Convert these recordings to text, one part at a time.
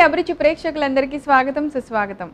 అభిరుచి ప్రేక్షకులందరికీ స్వాగతం సుస్వాగతం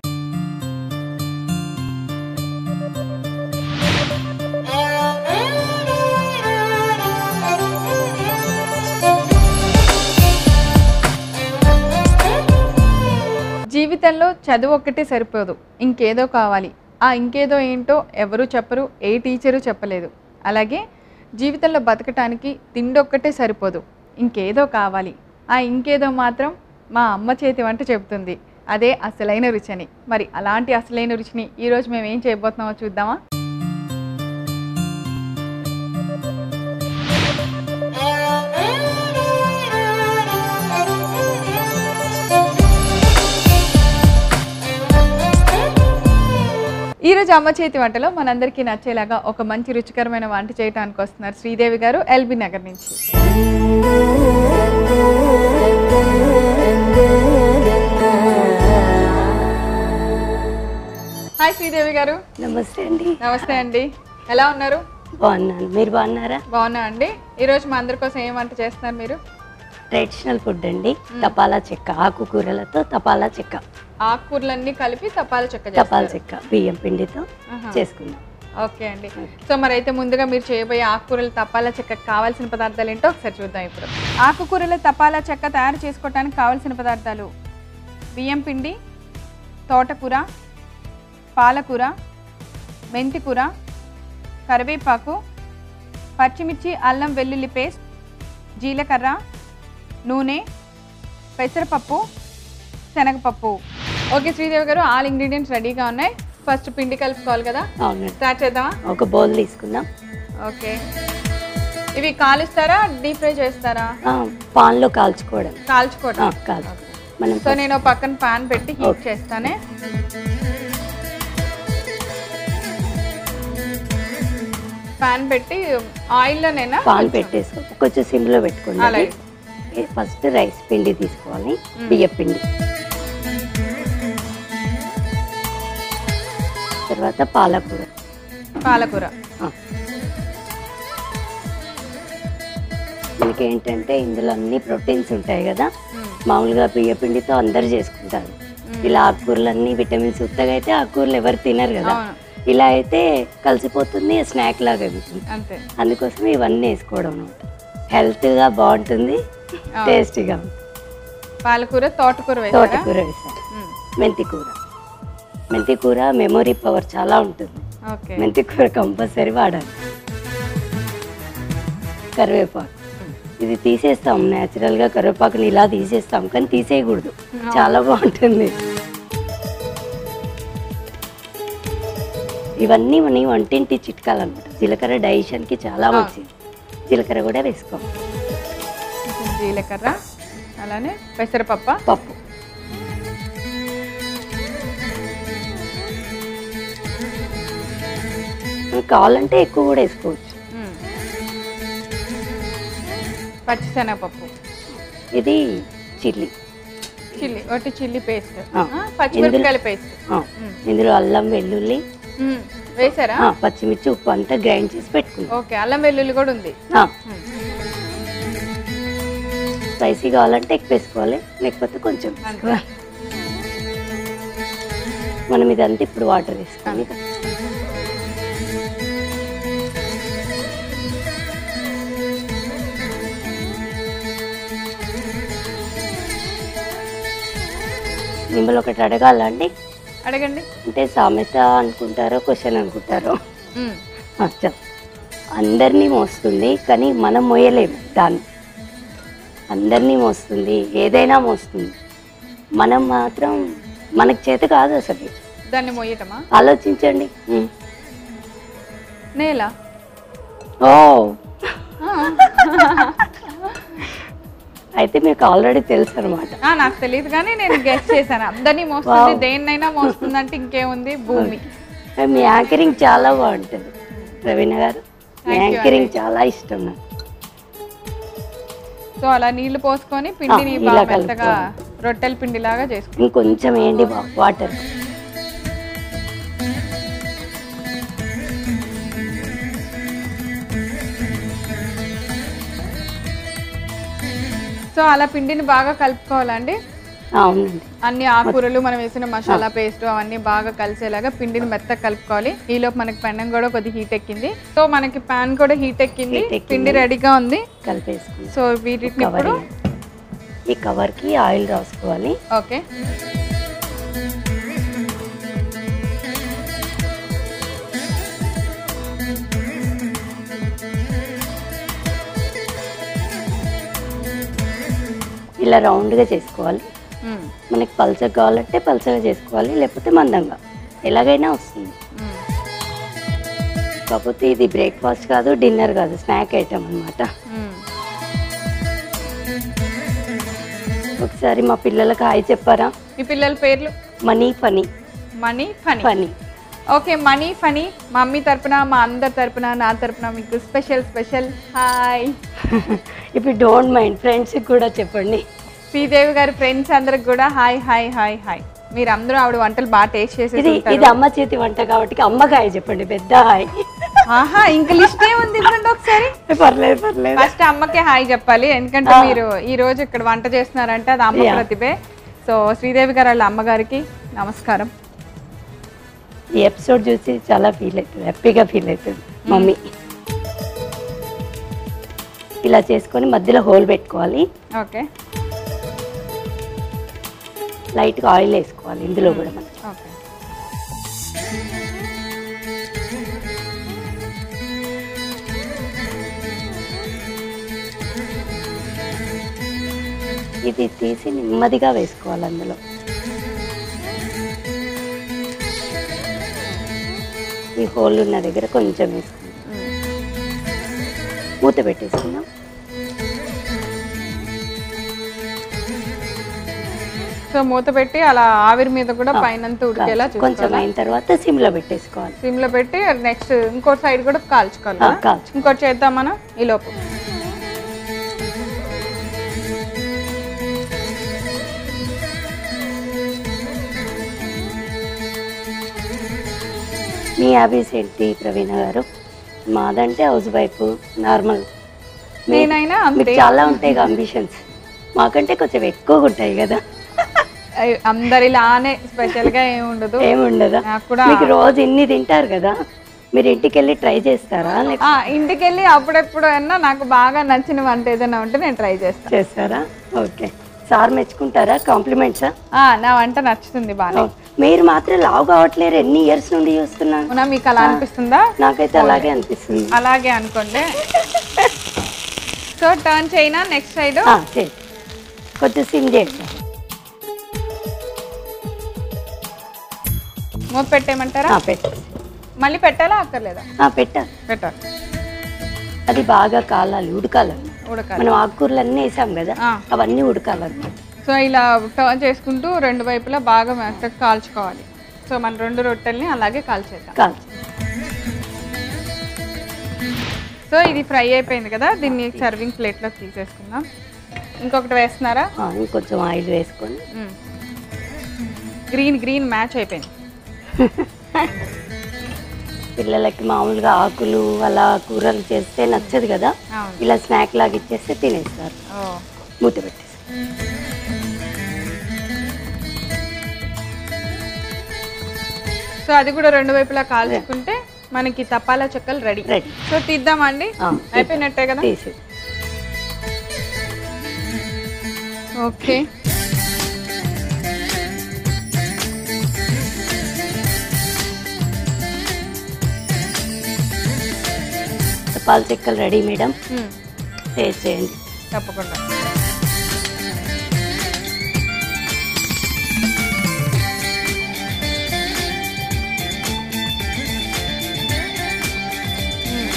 జీవితంలో చదువు ఒక్కటే సరిపోదు ఇంకేదో కావాలి ఆ ఇంకేదో ఏంటో ఎవరు చెప్పరు ఏ టీచరు చెప్పలేదు అలాగే జీవితంలో బతకటానికి తిండి ఒక్కటే సరిపోదు ఇంకేదో కావాలి ఆ ఇంకేదో మాత్రం మా అమ్మ చేతి వంట చెబుతుంది అదే అసలైన రుచిని మరి అలాంటి అసలైన రుచిని ఈరోజు మేము ఏం చేయబోతున్నామో చూద్దామా ఈరోజు అమ్మ చేతి వంటలో మనందరికీ నచ్చేలాగా ఒక మంచి రుచికరమైన వంట చేయడానికి వస్తున్నారు శ్రీదేవి గారు ఎల్బీ నగర్ నుంచి హాయ్ శ్రీదేవి గారు నమస్తే అండి నమస్తే అండి ఎలా ఉన్నారు బాగున్నాను మీరు బాగున్నారా బాగున్నా అండి ఈరోజు మా అందరి కోసం ఏం వంట చేస్తున్నారు మీరు ట్రెడిషనల్ ఫుడ్ అండి తపాలా చెక్క ఆకుకూరలతో తపాలా చెక్క ఆకుకూరలన్నీ కలిపి తపాల చెక్క తపాలా చేస్తారు చెక్క బియ్యం పిండితో ఆహా. చేసుకుందాం ఓకే అండి సో మరి అయితే ముందుగా మీరు చేయబోయే ఆకుకూరల తపాలా చెక్క కావాల్సిన పదార్థాలు ఏంటో ఒకసారి చూద్దాం ఇప్పుడు ఆకుకూరల తపాలా చెక్క తయారు చేసుకోవడానికి కావాల్సిన పదార్థాలు బియ్యం పిండి తోటకూర పాలకూర మెంతికూర కరివేపాకు పచ్చిమిర్చి అల్లం వెల్లుల్లి పేస్ట్ జీలకర్ర నూనె పెసరపప్పు శనగపప్పు ఓకే శ్రీదేవి గారు ఆల్ ఇంగ్రీడియంట్స్ రెడీగా ఉన్నాయి ఫస్ట్ పిండి కలుపుకోవాలి కదా అవునండి స్టార్ట్ చేద్దామా ఒక బౌల్ తీసుకుందాం ఓకే ఇవి కాలుస్తారా డీప్ ఫ్రై చేస్తారా ఆ, పాన్లో కాల్చుకోవడం ఆ, కాల్చుకోవడం కాల్చు మనం సో నేను ఓ పక్కన పాన్ పెట్టి హీట్ Okay. చేస్తానే పాన్ పెట్టి ఆయిల్లోనేనా పాన్ పెట్టేసుకో కొంచెం సిమ్లో పెట్టుకోండి అలాగే. ఫస్ట్ రైస్ పిండి తీసుకోవాలి బియ్యం పిండి తర్వాత పాలకూర పాలకూర ఆ. మనకి ఏంటంటే ఇందులో అన్ని ప్రోటీన్స్ ఉంటాయి కదా మ్మ్. మామూలుగా బియ్య పిండితో అందరు చేసుకుంటారు ఇలా ఆకుకూరలన్నీ విటమిన్స్ ఉత్తగా అయితే ఆకుకూరలు ఎవరు తినరు కదా అవును ఇలా అయితే కలిసిపోతుంది స్నాక్ లాగా అవుతుంది అంతే అందుకోసం ఇవన్నీ వేసుకోవడం అనమాట హెల్త్గా బాగుంటుంది టేస్టీగా ఉంటుంది పాలకూర తోటకూర వేసారా తోటకూర వేసారు మ్మ్. మెంతి కూర మెంతి కూర మెమొరీ పవర్ చాలా ఉంటుంది ఓకే మెంతి కూర కంపల్సరీ వాడాలి కరివేపాకు ఇది తీసేస్తాం న్యాచురల్గా కరివేపాకుని ఇలా తీసేస్తాం కానీ తీసేయకూడదు చాలా బాగుంటుంది ఇవన్నీ మన వంటింటి చిట్కాలు అనమాట జీలకర్ర డైజెషన్కి చాలా మంచిది జీలకర్ర కూడా వేసుకోం కొంచెం జీలకర్ర అలానే పెసరపప్ప పప్పు మనకు కావాలంటే ఎక్కువ కూడా వేసుకోవచ్చు మ్మ్. పచ్చిశనగపప్పు ఇది చిల్లీ చిల్లీ ఒకటి చిల్లీ పేస్ట్ ఆ. పచ్చిమిరపకాయల పేస్ట్ ఆ, ఇందులో అల్లం వెల్లుల్లి మ్మ్. వేసారా ఆ, పచ్చిమిర్చి ఉప్పు అంతా గ్రైండ్ చేసి పెట్టుకుందాం ఓకే అల్లం వెల్లుల్లి కూడా ఉంది ఆ, మ్మ్. స్పైసీ కావాలంటే ఎక్కువ వేసుకోవాలి లేకపోతే కొంచెం వేసుకోవాలి. మనం ఇదంతా ఇప్పుడు వాటర్ వేసుకోవాలి మిమ్మల్ని ఒకటి అడగాలండి అడగండి అంటే సామెత అనుకుంటారో క్వశ్చన్ అనుకుంటారో మ్మ్. ఆ, చెప్ అందరినీ మోస్తుంది కానీ మనం మోయలేము దాన్ని అందరినీ మోస్తుంది ఏదైనా మోస్తుంది మనం మాత్రం మనకు చేత కాదు అసలు దాన్ని మొయ్యటమా ఆలోచించండి ఉమ్. నేల ఓ ఆ. అయితే మీకు ఆల్రెడీ తెలుసు అనమాట ఆ, నాకు తెలియదు కానీ నేను గెస్ట్ చేశాను అందరినీ మోస్తుంది దేన్నైనా మోస్తుంది అంటే ఇంకేముంది భూమి మీ యాంకరింగ్ చాలా బాగుంటుంది రవీణ గారు మీ Thank you యాంకరింగ్ చాలా ఇష్టం నాకు సో అలా నీళ్లు పోసుకొని పిండిని ఆ, బాగా ఇలా మెత్తగా రొట్టెల పిండి లాగా చేసుకో ఇంకొంచెం వేయండి వాటర్ సో అలా పిండిని బాగా కలుపుకోవాలండి అవునండి అన్ని ఆకుకూరలు మనం వేసిన మసాలా పేస్ట్ అవన్నీ బాగా కలిసేలాగా పిండిని మెత్తగా కలుపుకోవాలి ఈలోపు మనకి పెన్నం కూడా కొద్దిగా హీట్ ఎక్కింది సో మనకి పాన్ కూడా హీట్ ఎక్కింది Heat ఎక్కింది. పిండి రెడీగా ఉంది కలిపేసుకుని సో వీటిని కవర్ ఇప్పుడు ఈ కవర్కి ఆయిల్ రాసుకోవాలి ఓకే ఇలా రౌండ్గా చేసుకోవాలి మ్మ్. మనకి పల్చగా కావాలంటే పల్చగా చేసుకోవాలి లేకపోతే మందంగా ఎలాగైనా వస్తుంది మ్మ్. కాకపోతే ఇది బ్రేక్ఫాస్ట్ కాదు డిన్నర్ కాదు స్నాక్ ఐటమ్ అనమాట మ్మ్. ఒకసారి మా పిల్లలకు హాయ్ చెప్పారా మీ పిల్లల పేర్లు మనీ ఫనీ మనీ ఫనీ ఫనీ ఓకే మనీ ఫనీ మా మమ్మీ తరపున మా అందరి తరపున నా తరపున మీకు స్పెషల్ స్పెషల్ హాయ్ ఇప్పుడు డోంట్ మైండ్ ఫ్రెండ్స్కి కూడా చెప్పండి శ్రీదేవి గారి ఫ్రెండ్స్ అందరికి కూడా హాయ్ హాయ్ హాయ్ హాయ్ మీరు అందరూ ఆవిడ వంటలు బాగా టేస్ట్ చేసి ఇది ఇది అమ్మ చేతి వంట కాబట్టి అమ్మకి హాయ్ చెప్పండి పెద్ద హాయ్ ఆహా ఇంకా లిస్ట్ ఉంది ఇవ్వండి ఒకసారి పర్లేదు పర్లేదు ఫస్ట్ అమ్మకే హాయ్ చెప్పాలి ఎందుకంటే మీరు ఈ రోజు ఇక్కడ వంట చేస్తున్నారంటే అది అమ్మ Yeah. ప్రతిభే సో శ్రీదేవి గారు వాళ్ళ అమ్మగారికి నమస్కారం ఈ ఎపిసోడ్ చూసి చాలా ఫీల్ అవుతుంది హ్యాపీగా ఫీల్ అవుతుంది మమ్మీ ఇలా చేసుకొని మధ్యలో హోల్ పెట్టుకోవాలి ఓకే లైట్గా ఆయిల్ వేసుకోవాలి ఇందులో కూడా మనం ఓకే ఇది తీసి నెమ్మదిగా వేసుకోవాలి అందులో ఈ హోల్ ఉన్న దగ్గర కొంచెం వేసుకుందాం మూత పెట్టేసుకుందాం సో మూత పెట్టి అలా ఆవిరి మీద కూడా పైనంతా ఉడికేలా కొంచెం చూసుకోవాలి అయిన తర్వాత సిమ్లో పెట్టేసుకోవాలి సిమ్ లో పెట్టి నెక్స్ట్ ఇంకో సైడ్ కూడా కాల్చుకోవాలి ఆ, కదా? కాల్చు ఇంకోటి చేద్దాం మనం ఈ లోపు మీ హ్యాబీస్ ఏంటి ప్రవీణ గారు మాదంటే హౌస్ వైఫ్ నార్మల్ నేనైనా మీకు అంతే చాలా ఉంటాయి అంబిషన్స్ మాకంటే కొంచెం ఎక్కువగా ఉంటాయి కదా అయ్ అందరిలానే స్పెషల్ గా ఏమి ఉండదు ఏముండదా నాకు కూడా మీకు రోజు ఇన్ని తింటారు కదా మీరు ఇంటికి వెళ్ళి ట్రై చేస్తారా లేక ఆ, ఇంటికి వెళ్ళి అప్పుడెప్పుడు అన్నా నాకు బాగా నచ్చిన వంట ఏదైనా ఉంటే నేను ట్రై చేస్తాను చేస్తారా ఓకే సార్ మెచ్చుకుంటారా కాంప్లిమెంట్సా ఆ, నా వంట నచ్చుతుంది బాగా మీరు మాత్రం లావు కావట్లేరు ఎన్ని ఇయర్స్ నుండి చూస్తున్నాను అవునా మీకు అలా అనిపిస్తుందా నాకైతే అలాగే అనిపిస్తుంది అలాగే అనుకోండి సో టర్న్ చేయనా నెక్స్ట్ సైడ్ ఆ, చేయి కొంచెం సిమ్ చేయండి మూత పెట్టేయమంటారా ఆ, పెట్టు మళ్ళీ పెట్టాలా అక్కర్లేదా ఆ, పెట్టాలి పెట్టాలి అది బాగా కాలాలి ఉడకాలి ఉడకాలి మనం ఆకుకూరలు అన్నీ వేసాం కదా ఆ. అవన్నీ ఉడకాలన్నమాట సో ఇలా టర్న్ చేసుకుంటూ రెండు వైపులా బాగా మెత్తగా కాల్చుకోవాలి సో మన రెండు రొట్టెల్ని అలాగే కాల్చేద్దాం కాల్చి సో ఇది ఫ్రై అయిపోయింది కదా దీన్ని సర్వింగ్ ప్లేట్లోకి తీసేసుకుందాం ఇంకొకటి వేస్తున్నారా ఆ, ఇంకొంచెం ఆయిల్ వేసుకొని మ్మ్. గ్రీన్ గ్రీన్ మ్యాచ్ అయిపోయింది పిల్లలకి మామూలుగా ఆకులు అలా కూరలు చేస్తే నచ్చదు కదా అవును ఇలా స్నాక్ లాగా ఇచ్చేస్తే తినేస్తారు ఓ మూత పెట్టేసి సో అది కూడా రెండు వైపులా కాల్చుకుంటే మనకి తపాలా చెక్కలు రెడీ రెడీ సో తీద్దామండి ఆ, అయిపోయినట్టే కదా తీసి ఓకే పాల చెక్కలు రెడీ మేడం మ్మ్. టేస్ట్ చేయండి తప్పకుండా మ్మ్.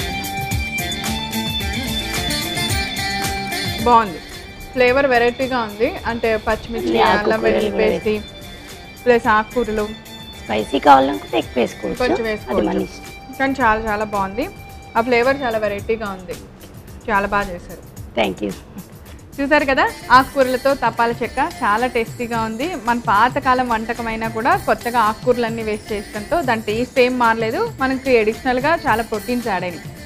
బాగుంది ఫ్లేవర్ వెరైటీగా ఉంది అంటే పచ్చిమిర్చి ఈ అల్లం ఆకుకూరలు వెల్లుల్లి కూడా పేస్ట్ ప్లస్ ఆకుకూరలు స్పైసీ కావాలనుకుంటే ఎక్కువ వేసుకోవచ్చు కొంచెం అది మన వేసుకోవచ్చు ఇష్టం కానీ చాలా చాలా బాగుంది ఆ ఫ్లేవర్ చాలా వెరైటీగా ఉంది చాలా బాగా చేశారు థ్యాంక్ యూ చూసారు కదా ఆకుకూరలతో తపాల చెక్క చాలా టేస్టీగా ఉంది మన పాతకాలం వంటకమైనా కూడా కొత్తగా ఆకుకూరలన్నీ వేస్ట్ చేయడంతో దాని టేస్ట్ ఏం మారలేదు మనకి అడిషనల్గా చాలా ప్రోటీన్స్ యాడ్ అయినాయి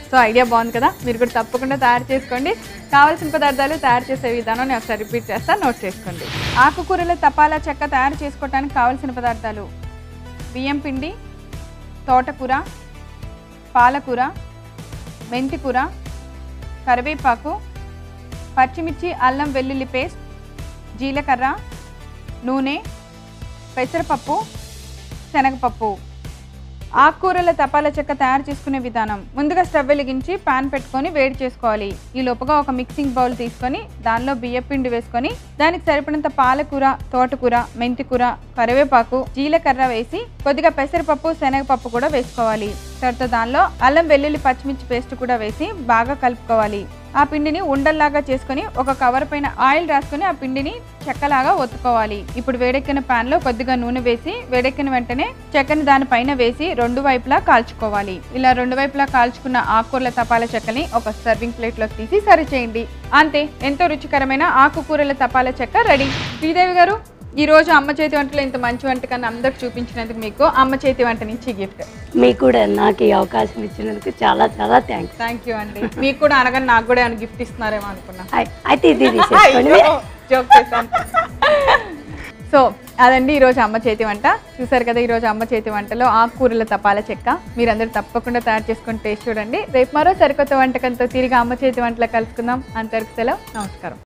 సో ఐడియా బాగుంది కదా మీరు కూడా తప్పకుండా తయారు చేసుకోండి కావాల్సిన పదార్థాలు తయారు చేసే విధానం నేను ఒకసారి రిపీట్ చేస్తాను నోట్ చేసుకోండి ఆకుకూరల తపాలా చెక్క తయారు చేసుకోవడానికి కావాల్సిన పదార్థాలు బియ్యం పిండి తోటకూర పాలకూర మెంతికూర కరివేపాకు పచ్చిమిర్చి అల్లం వెల్లుల్లి పేస్ట్ జీలకర్ర నూనె పెసరపప్పు శనగపప్పు ఆకుకూరల తపాలా చెక్క తయారు చేసుకునే విధానం ముందుగా స్టవ్ వెలిగించి పాన్ పెట్టుకొని వేడి చేసుకోవాలి ఈ లోపుగా ఒక మిక్సింగ్ బౌల్ తీసుకొని దానిలో బియ్య పిండి వేసుకొని దానికి సరిపడినంత పాలకూర తోటకూర మెంతికూర కరివేపాకు జీలకర్ర వేసి కొద్దిగా పెసరపప్పు శనగపప్పు కూడా వేసుకోవాలి తర్వాత దానిలో అల్లం వెల్లుల్లి పచ్చిమిర్చి పేస్ట్ కూడా వేసి బాగా కలుపుకోవాలి ఆ పిండిని ఉండల్లాగా చేసుకొని ఒక కవర్ పైన ఆయిల్ రాసుకొని ఆ పిండిని చెక్కలాగా ఒత్తుకోవాలి ఇప్పుడు వేడెక్కిన పాన్ లో కొద్దిగా నూనె వేసి వేడెక్కిన వెంటనే చెక్కని దానిపైన వేసి రెండు వైపులా కాల్చుకోవాలి ఇలా రెండు వైపులా కాల్చుకున్న ఆకుకూరల తపాలా చెక్కని ఒక సర్వింగ్ ప్లేట్ లోకి తీసి సర్వ్ చేయండి అంతే ఎంతో రుచికరమైన ఆకుకూరల తపాలా చెక్క రెడీ శ్రీదేవి గారు ఈ రోజు అమ్మ చేతి వంటలో ఇంత మంచి వంటకాన్ని అందరికి చూపించినందుకు మీకు అమ్మ చేతి వంట నుంచి గిఫ్ట్ మీకు కూడా నాకు ఈ అవకాశం ఇచ్చినందుకు చాలా చాలా థ్యాంక్స్ థ్యాంక్ యూ అండి మీకు కూడా అనగానే నాకు కూడా ఏమైనా గిఫ్ట్ ఇస్తున్నారేమో అనుకున్నా అయితే ఇది తీసేసుకోండి జోక్ చేశాను సో అదండి ఈరోజు అమ్మ చేతి వంట చూసారు కదా ఈరోజు అమ్మ చేతి వంటలో ఆకుకూరల తపాల చెక్క మీరందరూ తప్పకుండా తయారు చేసుకొని టేస్ట్ చూడండి రేపు మరో సరికొత్త వంటకంతో తిరిగి అమ్మ చేతి వంటలో కలుసుకుందాం అంతవరకు సెలవు నమస్కారం